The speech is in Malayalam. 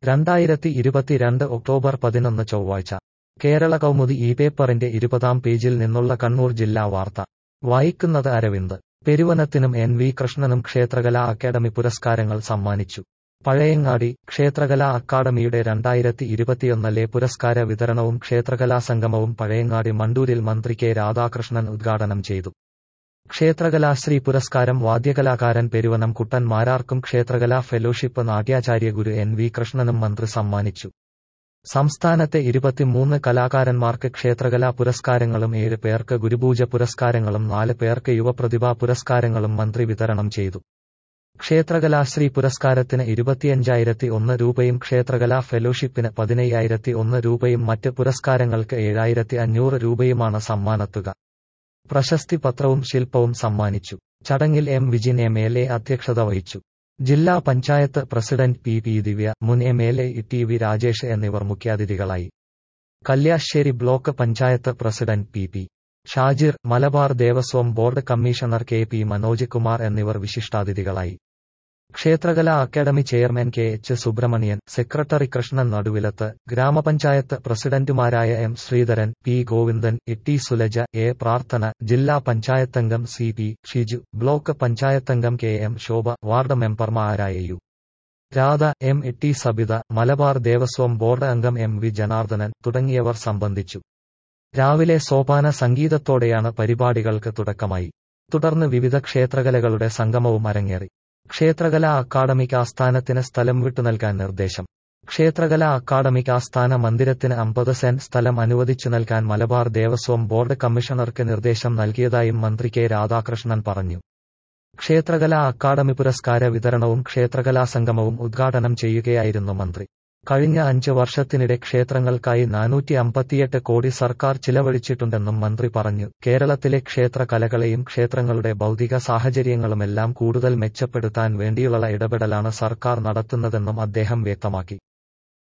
രണ്ടായിരത്തി ഇരുപത്തിരണ്ട് ഒക്ടോബർ പതിനൊന്ന് ചൊവ്വാഴ്ച കേരള കൗമുദി ഈ പേപ്പറിന്റെ ഇരുപതാം പേജിൽ നിന്നുള്ള കണ്ണൂർ ജില്ലാ വാർത്ത വായിക്കുന്നത് അരവിന്ദ് പെരുവനത്തിനും എൻ വി കൃഷ്ണനും ക്ഷേത്രകലാ അക്കാദമി പുരസ്കാരങ്ങൾ സമ്മാനിച്ചു പഴയങ്ങാടി ക്ഷേത്രകലാ അക്കാദമിയുടെ രണ്ടായിരത്തി ഇരുപത്തിയൊന്നിലെ പുരസ്കാര വിതരണവും ക്ഷേത്രകലാ സംഗമവും പഴയങ്ങാടി മണ്ടൂരിൽ മന്ത്രി കെ രാധാകൃഷ്ണൻ ഉദ്ഘാടനം ചെയ്തു ക്ഷേത്രകലാശ്രീ പുരസ്കാരം വാദ്യകലാകാരൻ പെരുവനം കുട്ടൻ മാരാർക്കും ക്ഷേത്രകലാ ഫെലോഷിപ്പ് നാട്യാചാര്യ ഗുരു എൻ വി കൃഷ്ണനും മന്ത്രി സമ്മാനിച്ചു സംസ്ഥാനത്തെ ഇരുപത്തിമൂന്ന് കലാകാരന്മാർക്ക് ക്ഷേത്രകലാ പുരസ്കാരങ്ങളും ഏഴ് പേർക്ക് ഗുരുപൂജ പുരസ്കാരങ്ങളും നാല് പേർക്ക് യുവപ്രതിഭാ പുരസ്കാരങ്ങളും മന്ത്രി വിതരണം ചെയ്തു ക്ഷേത്രകലാശ്രീ പുരസ്കാരത്തിന് ഇരുപത്തിയഞ്ചായിരത്തി ഒന്ന് രൂപയും ക്ഷേത്രകലാ ഫെലോഷിപ്പിന് പതിനയ്യായിരത്തി ഒന്ന് രൂപയും മറ്റ് പുരസ്കാരങ്ങൾക്ക് ഏഴായിരത്തി അഞ്ഞൂറ് രൂപയുമാണ് സമ്മാനത്തുക പ്രശസ്തി പത്രവും ശില്പവും സമ്മാനിച്ചു ചടങ്ങിൽ M Vijin M L A അധ്യക്ഷത വഹിച്ചു ജില്ലാ panchayat president P P Divya മുൻ M L A T V Rajesh എന്നിവർ മുഖ്യാതിഥികളായി Kalliasseri block panchayat president P P Shajir Malabar Devaswom board commissioner K P Manoj Kumar എന്നിവർ വിശിഷ്ടാതിഥികളായി ക്ഷേത്രകലാ academy chairman K H Subramanian secretary Krishnan Naduvilath ഗ്രാമപഞ്ചായത്ത് പ്രസിഡന്റുമാരായ M Sreedharan P Govindan E Sulaja A Prarthana ജില്ലാ പഞ്ചായത്തംഗം സി പി ഷിജു ബ്ലോക്ക് പഞ്ചായത്തംഗം കെ എം ശോഭ വാർഡ് മെമ്പർമാരായ U Radha M E Sabitha Malabar Devaswom board അംഗം എം വി ജനാർദ്ദനൻ തുടങ്ങിയവർ സംബന്ധിച്ചു രാവിലെ സോപാന സംഗീതത്തോടെയാണ് പരിപാടികൾക്ക് തുടക്കമായി തുടർന്ന് വിവിധ ക്ഷേത്രകലകളുടെ സംഗമവും അരങ്ങേറി ക്ഷേത്രകലാ അക്കാദമിക് ആസ്ഥാനത്തിന് സ്ഥലം വിട്ടുനൽകാൻ നിർദ്ദേശം ക്ഷേത്രകലാ അക്കാദമിക് ആസ്ഥാന മന്ദിരത്തിന് അമ്പത് സെന്റ് സ്ഥലം അനുവദിച്ചു നൽകാൻ മലബാർ ദേവസ്വം ബോർഡ് കമ്മീഷണർക്ക് നിർദ്ദേശം നൽകിയതായും മന്ത്രി കെ രാധാകൃഷ്ണൻ പറഞ്ഞു ക്ഷേത്രകലാ അക്കാദമി പുരസ്കാര വിതരണവും ക്ഷേത്രകലാ സംഗമവും ഉദ്ഘാടനം ചെയ്യുകയായിരുന്നു മന്ത്രി കഴിഞ്ഞ അഞ്ച് വർഷത്തിനിടെ ക്ഷേത്രങ്ങൾക്കായി നാനൂറ്റി അമ്പത്തിയെട്ട് കോടി സർക്കാർ ചിലവഴിച്ചിട്ടുണ്ടെന്നും മന്ത്രി പറഞ്ഞു കേരളത്തിലെ ക്ഷേത്ര കലകളെയും ക്ഷേത്രങ്ങളുടെ ഭൗതിക സാഹചര്യങ്ങളുമെല്ലാം കൂടുതൽ മെച്ചപ്പെടുത്താൻ വേണ്ടിയുള്ള ഇടപെടലാണ് സർക്കാർ നടത്തുന്നതെന്നും അദ്ദേഹം വ്യക്തമാക്കി